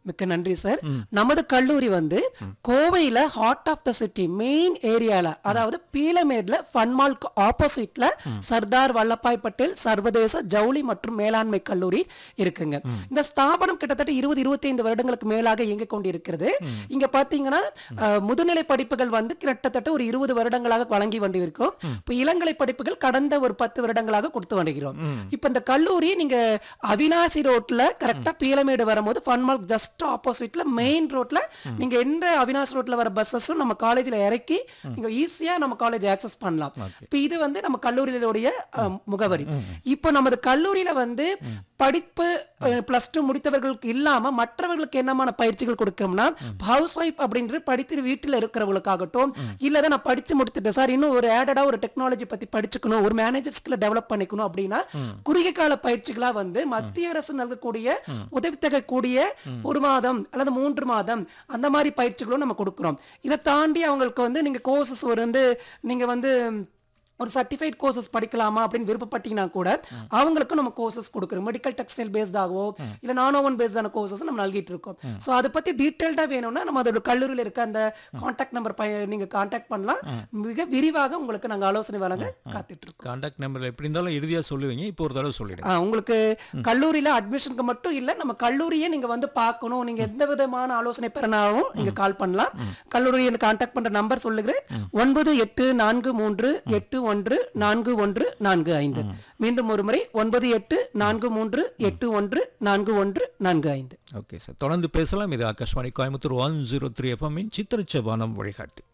மிக்க நன்றி சார் நமது கல்லூரி வந்து கோவையில heart of the city main ஏரியால அதாவது பீலமேட்ல ஃபன்மால்க்கு ஆப்போசிட்ல சர்தார் வல்லபாய் பட்டேல் சர்வதேச ஜவுளி மற்றும் மேலாண்மை கல்லூரி இருக்குங்க இந்த ஸ்தாபனம் கிட்டத்தட்ட இருபது இருபத்தைந்து வருடங்களுக்கு மேலாக இயங்கிக் கொண்டிருக்கிறது இங்க பாத்தீங்கன்னா அஹ், முதுநிலை படிப்புகள் வந்து கிட்டத்தட்ட ஒரு இருபது வருடங்களாக வழங்கி கொண்டிருக்கிறோம் இப்போ இளங்கலை படிப்புகள் கடந்த ஒரு பத்து வருடங்களாக கொடுத்து வருகிறோம் இப்போ இந்த கல்லூரி நீங்க அவினாசி ரோட்ல கரெக்டா பீலமேடு வரும்போது ஃபன்மார்க் ஜஸ்ட் ஆப்போசிட்ல மெயின் ரோட்ல நீங்க எந்த அவினாசி ரோட்ல வர பஸ்ஸஸும் நம்ம காலேஜ்ல இறக்கி நீங்க ஈஸியா நம்ம காலேஜ் ஆக்சஸ் பண்ணலாம் இப்போ இது வந்து நம்ம கல்லூரியினுடைய அஹ், முகவரி இப்போ நமது கல்லூரியில வந்து படிப்பு பிளஸ் டூ முடித்தவர்களுக்கு இல்லாம மற்றவர்களுக்கு என்னமான பயிற்சிகள் கொடுக்கணும்னா ஹவுஸ் ஒய்ஃப் அப்படின்ற படித்து வீட்டில் இருக்கிறவங்களுக்காகட்டும் இல்ல நான் படிச்சு முடித்துட்டேன் சார் இன்னும் ஒரு ஆடடா ஒரு டெக்னாலஜி பத்தி படிச்சுக்கணும் ஒரு மேனேஜர் ஸ்கில்ல டெவலப் பண்ணிக்கணும் அப்படின்னா குறுகிய கால பயிற்சிகளா வந்து மத்திய அரசு நல்கக்கூடிய உதவித்தொகை கூடிய ஒரு மாதம் அல்லது மூன்று மாதம் அந்த மாதிரி பயிற்சிகளும் நம்ம கொடுக்குறோம் இதை தாண்டி அவங்களுக்கு வந்து நீங்க கோர்சஸ் வந்து நீங்க வந்து ஒரு சர்டிஃபைட் கோர்சஸ் படிக்கலாமா அப்படின்னு விருப்பப்பட்டீங்கன்னா கூட அவங்களுக்கும் நம்ம கோர்சஸ் கொடுக்குறோம் மெடிக்கல் டெக்ஸ்டைல் பேஸ்டாகவோ இல்லை நான் ஓவன் பேஸ்டான கோர்சஸ் நம்ம நல்கிட்டு இருக்கோம் ஸோ அதை பற்றி டீட்டெயில்டாக வேணும்னா நம்ம அதோட கல்லூரியில் இருக்க அந்த காண்டாக்ட் நம்பர் நீங்கள் காண்டாக்ட் பண்ணலாம் மிக விரிவாக உங்களுக்கு நாங்கள் ஆலோசனை வழங்க காத்துட்டு இருக்கோம் கான்டாக்ட் நம்பர் எப்படி இருந்தாலும் இறுதியாக சொல்லுவீங்க இப்போ ஒரு தடவை சொல்லிடுங்க ஆ, உங்களுக்கு கல்லூரியில அட்மிஷனுக்கு மட்டும் இல்ல நம்ம கல்லூரியே நீங்க வந்து பார்க்கணும் நீங்க எந்த விதமான ஆலோசனை பெறனாலும் நீங்க கால் பண்ணலாம் கல்லூரியை கான்டாக்ட் பண்ற நம்பர் சொல்லுகிறேன் ஒன்பது எட்டு நான்கு மூன்று எட்டு ஒன்று நான்கு ஒன்று நான்கு ஐந்து மீண்டும் ஒரு முறை ஒன்பது எட்டு நான்கு மூன்று எட்டு ஒன்று நான்கு ஒன்று நான்கு ஐந்து ஓகே சார் தொடர்ந்து பேசலாம் இது Akashvani Coimbatore one zero three எஃப்எம்மின் சித்திரச்சபானம் வழிகாட்டி